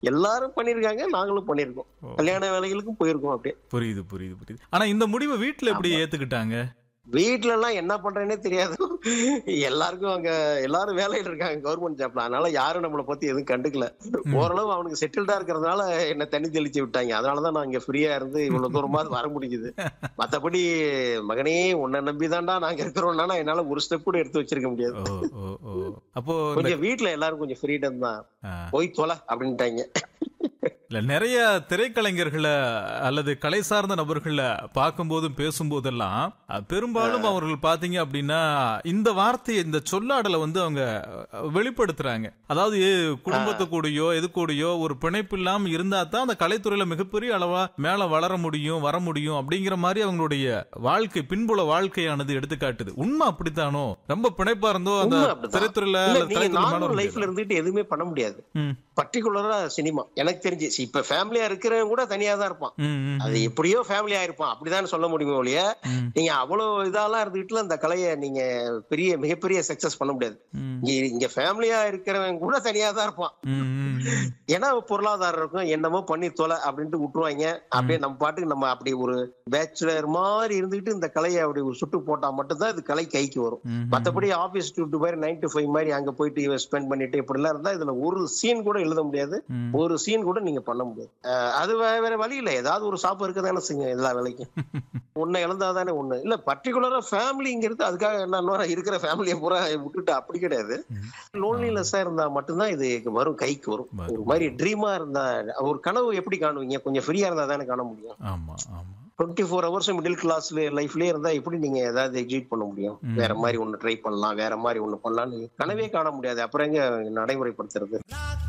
எல்லாரும் பண்ணிருக்காங்க நாங்களும் பண்ணிருக்கோம் ஓ. கல்யாண வேலைகளுக்கும் போயிருக்கோம் அப்படியே புரியுது புரியுது புரியுது ஆனா இந்த முடிவை வீட்டுல எப்படி ஏத்துக்கிட்டாங்க வீட்ல எல்லாம் என்ன பண்றேன்னே தெரியாது எல்லாருக்கும் அங்க எல்லாரும் வேலையில இருக்காங்க கவர்மெண்ட் ஜாப்ல அதனால யாரும் நம்மளை பத்தி எதுவும் கண்டுக்கல ஓரளவு அவனுக்கு செட்டில்டா இருக்கிறதுனால என்ன தண்ணி தெளிச்சு விட்டாங்க அதனாலதான் நான் இங்க ஃப்ரீயா இருந்து இவ்வளவு தூரமா வர முடியுது மத்தபடி மகனே உன்னை நம்பிதான்டா நாங்க இருக்கிறோம்னா என்னால ஒரு ஸ்டெப் கூட எடுத்து வச்சிருக்க முடியாது ஓ ஓ ஓ அப்போ இந்த கொஞ்சம் வீட்ல எல்லாரும் கொஞ்சம் ஃப்ரீடம் தான் ஆ, போய் தொலை அப்படின்ட்டாங்க இல்ல நிறைய திரைக்கலைஞர்களை அல்லது கலை சார்ந்த நபர்களை பார்க்கும்போதும் பேசும்போதெல்லாம் அஹ், பெரும்பாலும் அவர்கள் பாத்தீங்க அப்படின்னா இந்த வார்த்தையை இந்த சொல்லாடலை வந்து அவங்க அஹ், வெளிப்படுத்துறாங்க அதாவது குடும்பத்து கூடயோ எது கூடயோ ஒரு பிணைப்பு இல்லாம இருந்தா தான் அந்த கலைத்துறையில மிகப்பெரிய அளவா மேல வளர முடியும் வர முடியும் அப்படிங்கிற மாதிரி அவங்களுடைய வாழ்க்கை பின்புல வாழ்க்கையானது எடுத்துக்காட்டுது உண்மை அப்படித்தானோ ரொம்ப பிணைப்பா இருந்தோ அந்த உண்மை அப்படிதான். திரைத்துறையில இல்ல அல்லது நீங்க கலைத்துறை மேல வர நார்மல் லைஃப்ல முடியாது. இருந்துட்டு எதுவுமே பண்ண முடியாது ம், பர்டிகுலரா சினிமா எனக்கு தெரிஞ்சு see, இப்ப ஃபேமிலியா இருக்கிறவங்க கூட தனியா தான் இருப்பான் ம், ம், அது எப்படியோ ஃபேமிலியா இருப்பான் அப்படிதான் சொல்ல முடியுமே ஒழிய ம், நீங்க அவ்வளவு இதெல்லாம் இருந்துட்டுல அந்த கலையை நீங்க பெரிய மிகப்பெரிய சக்சஸ் பண்ண முடியாது ம், இங்க இங்க ஃபேமிலியா இருக்கிறவங்க கூட தனியா தான் இருப்பான் ம், ம், ம். ஏன்னா பொருளாதாரம் இருக்கும் என்னமோ பண்ணி தொலை அப்படின்ட்டு விட்டுருவாங்க அப்படியே நம்ம பாட்டுக்கு நம்ம அப்படி ஒரு பேச்சுலர் மாதிரி இருந்துட்டு இந்த கலையை அப்படி ஒரு சுட்டு போட்டா மட்டும்தான் இது கலை கைக்கு வரும் ம், மத்தபடி ஆபீஸ் டு மாதிரி நைன் டு ஃபைவ் மாதிரி அங்க போயிட்டு ஸ்பெண்ட் பண்ணிட்டு இப்படி எல்லாம் இருந்தா இதுல ஒரு சீன் கூட எழுத முடியாது ம். ஒரு சீன் கூட நீங்க பண்ண முடியாது அஹ் அது வே- வேற வழி இல்ல ஏதாவது ஒரு சாப்பு இருக்க தானே செய்யும் எல்லா வேலைக்கும் ஒண்ணு இழந்தாதானே ஒண்ணு இல்ல பர்டிகுலரா ஃபேமிலிங்கிறது அதுக்காக என்ன இருக்கிற ஃபேமிலியை பூரா விட்டுட்டு அப்படி கிடையாது லோன்லினஸ்ஸா இருந்தா மட்டும்தான் இது வரும் கைக்கு வரும் வரும். ஒரு மாதிரி ட்ரீமா இருந்தா ஒரு கனவு எப்படி காணுவீங்க கொஞ்சம் ஃப்ரீயா இருந்தா தானே காண முடியும் ஆமா ஆமா டுவெண்ட்டி ஃபோர் ஹவர்ஸ் மிடில் கிளாஸ்ல லைஃப்லயே இருந்தா எப்படி நீங்க ஏதாவது எக்ஸிட் பண்ண முடியும் ம். வேற மாதிரி ஒண்ணு ட்ரை பண்ணலாம் வேற மாதிரி ஒண்ணு பண்ணலாம்னு கனவே காண முடியாது அப்புறம் எங்க நடைமுறைப்படுத்துறது